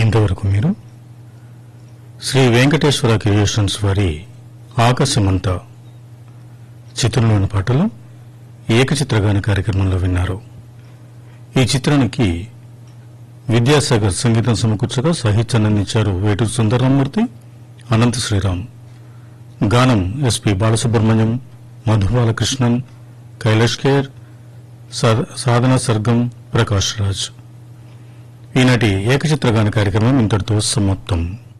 ఇంతవరకు మీరు శ్రీ వెంకటేశ్వర క్రియేషన్స్ వారి ఆకాశమంతా చిత్రంలోని పాటలు ఏకచిత్రగాన కార్యక్రమంలో విన్నారు ఈ చిత్రానికి విద్యాసాగర్ సంగీతం సమకూర్చగా సాహిత్యాన్ని అందించారు వేటూరు సుందరరామూర్తి అనంత శ్రీరామ్ గానం ఎస్పి బాలసుబ్రహ్మణ్యం మధుబాలకృష్ణన్ కైలాష్ కేర్ సా- సాధన సర్గం ప్రకాష్ రాజ్ ఈనాటి ఏకచిత్రగాన కార్యక్రమం ఇంతటితో సమాప్తం